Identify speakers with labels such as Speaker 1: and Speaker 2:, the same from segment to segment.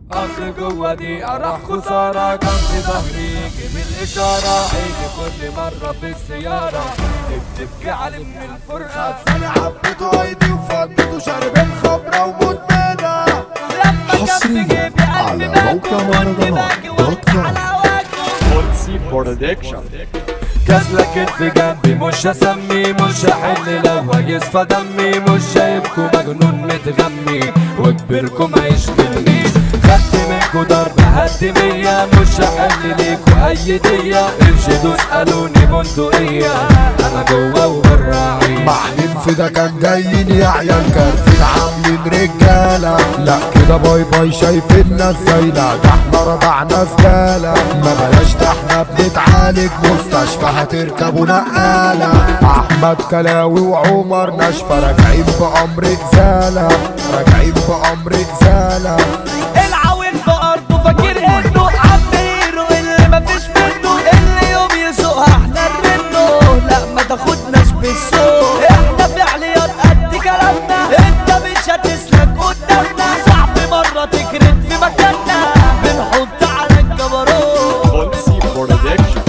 Speaker 1: اخ جوا دي راح خسارة كان في ظهري جيب الاشارة عيني كل مرة في السيارة بتبكي علي من الفرقة
Speaker 2: انا عبيته ايدي وفضيته شارب الخمرة ومدمنة
Speaker 1: لما كان في
Speaker 3: حصرياً
Speaker 1: جيبي
Speaker 3: على
Speaker 1: قلبي باكو
Speaker 3: موقع
Speaker 1: كنت
Speaker 3: مهرجانات
Speaker 1: باجي
Speaker 3: دوت
Speaker 1: وقت
Speaker 3: كوم.
Speaker 1: على هواكو
Speaker 4: بولسي برودكشن
Speaker 1: كسلك في جنبي مش هسمي مش هحل لو هيصفى دمي مش شايفكم مجنون متغمي وكبركم ما يشغلنيش خدت منكوا ضرب هدي مية مش هحل ليكوا اي دية ارشدوا اسألوني بندقية انا جوا وبره عيش
Speaker 2: معلم في ده كان جايين يا عيال كارفين عاملين رجالة لا كده باي باي شايفيننا ازاي لا ده احنا رضعنا زبالة ما بلاش ده احنا بنتعالج مستشفى هتركبوا نقالة احمد كلاوي وعمر نشفة راجعين بأمر ازالة راجعين بأمر ازالة
Speaker 5: العوين في ارضه فاكر انه عميره اللي مفيش منه اللي يوم يسوقها احنا نرنه لا ما تاخدناش بالسوق احنا فعليات قد كلامنا انت مش هتسلك قدامنا صعب مرة تكرد في مكاننا بنحط على الجبروت
Speaker 4: بولسي برودكشن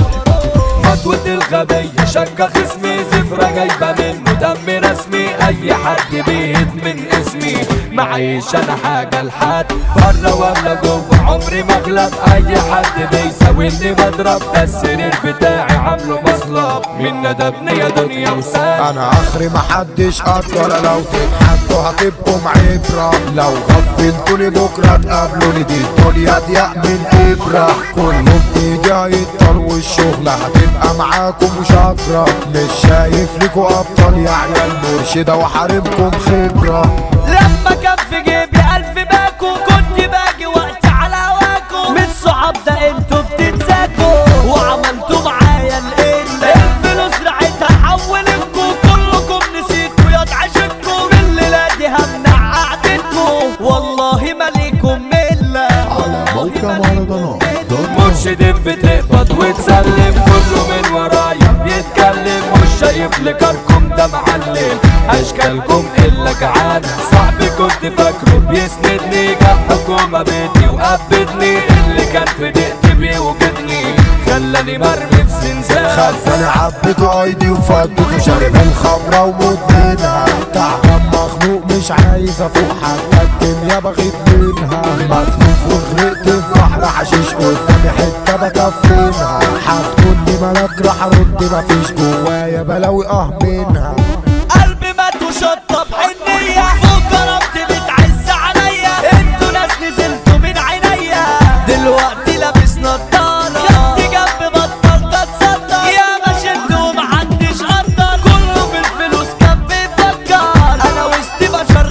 Speaker 1: خطوة الغبية شكة خصمي زفرة جايبة منه دم رسمي أي حد بيهد من اسمي معيش أنا حاجة لحد بره ولا جوه عمري ما أغلب أي حد بيساويني بضرب ده السرير بتاعي عامله مصلب من ندبني يا دنيا وسام
Speaker 2: انا اخري محدش قدر لو تتحدوا هتبقوا معبرة لو غفلتوني بكرة تقابلوني دي الدنيا ضيق من ابرة كله بيجي هيضطر والشغل هتبقى معاكم مشاكرة مش شايف ليكوا ابطال يا عيال مرشدة وحاربكم خبرة
Speaker 5: لما كان في جيبي ألف باكو كنت باجي وقت على هواكو من الصعب ده انتوا بتتزاكوا وعملتوا معايا القلة الفلوس رعيتها حولتكوا كلكم نسيتوا يا عشقكوا من الليلة دي همنع قعدتكوا والله ماليكم ملة
Speaker 3: على موقع مهرجانات دوت كوم.
Speaker 1: مرشد بتقبض وتسلم كله من ورايا بيتكلم مش شايف لكركم ده معلم اشكالكم الا جعان صاحبي كنت فاكره بيسندني جاب حكومة بيتي وقبضني اللي كان في دقتي بيوجدني خلاني مرمي في زنزانة
Speaker 2: خزاني عبيته ايدي وفضيته شارب الخمرة ومدمنها تعبان مخنوق مش عايز افوق حتى الدنيا بغيب منها مطلوب وغرقت في بحر حشيش قدامي حتة بكفينها هتكوني ملاك راح ارد مفيش جوايا بلاوي اه منها
Speaker 5: قلبي مات وشطب حنية فوق كرامتي بتعز عليا انتوا ناس نزلتوا من عينيا دلوقتي لابس نضارة خدت جنب بطلت اتصدر يا ما شلت ومحدش قدر كله في الفلوس كان بيفكر انا وسط بشر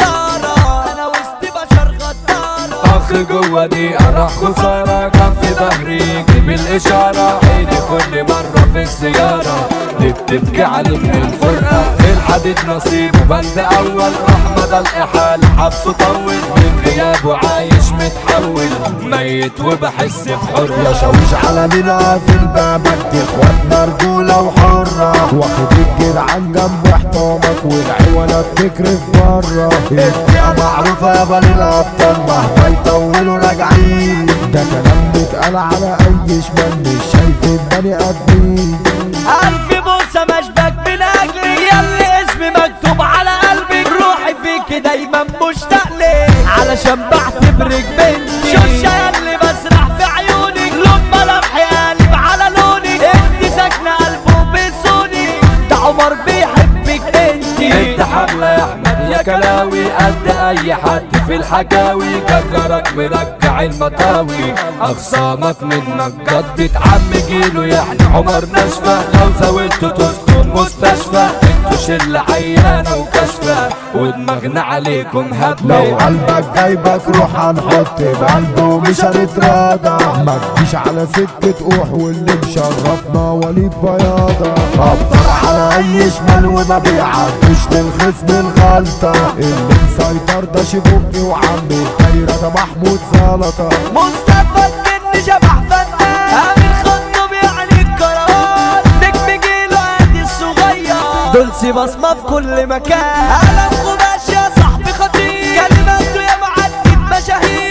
Speaker 5: غدارة انا وسط بشر غدارة
Speaker 1: اخ جوا دي راح خسارة كان في ظهري جيب الاشارة عيني كل مرة في السيارة دي بتبكي علي من الفرقة الحديد نصيب وبند اول احمد الاحالة حبسه طول من غيابه عايش متحول ميت وبحس
Speaker 2: يا
Speaker 1: بحرية
Speaker 2: شاويش على مين في بابك دي اخواتنا رجولة وحرة واخد الجدعان جنب احترامك والعيونة بتكرف بره الدقيقة معروفة يا بني الأبطال مهما يطولوا راجعين ده كلام بيتقال على أي شمال مش شايف البني آدمين
Speaker 5: ألف بوسة مشبك من أجلي ياللي اسمي مكتوب على قلبي روحي فيك دايما مشتاق لك علشان بعتبرك بنتي شوشة ياللي بسرح في عيونك لون ملامحي قالب على لونك انت ساكنة قلبه بيسوني ده عمر بيحبك انتي
Speaker 1: انت حملة يا احمد يا كلاوي قد اي حد في الحكاوي كجرك مرجع المطاوي اخصامك منك جدت عم جيله يعني عمر نشفة لو زاولته تسكن مستشفى انتوا شلة عيانة وكشفة ودماغنا عليكم
Speaker 2: لو
Speaker 1: هبلة
Speaker 2: قلبك جايبك روح هنحط بقلبه مش هنتراضى ما تجيش على سكة قوح واللي مشرفنا وليد بياضة ابطال على اي شمال وما بيعدوش للخصم الغلطة اللي مسيطر ده شبوكي وعمي الدايرة ده محمود زلطة
Speaker 5: مصطفى الجن شبح فنان امين خطب يعني الكروان نجم جيله عادي الصغير دولسي بصمة في كل مكان قلم قماش يا صاحبي خطير كلماته يا معدي مشاهير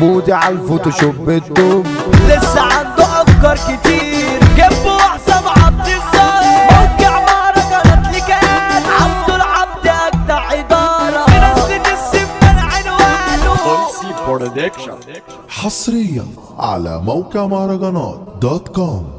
Speaker 2: مودي على الفوتوشوب بالدوم
Speaker 5: لسه عنده افكار كتير جنبه وحسام عبد الظاهر موقع مهرجانات لكان عبد العبد اجدع اداره في ناس بتسم من عنوانه
Speaker 4: Bonsi Production.
Speaker 3: حصريا على موقع مهرجانات دوت كوم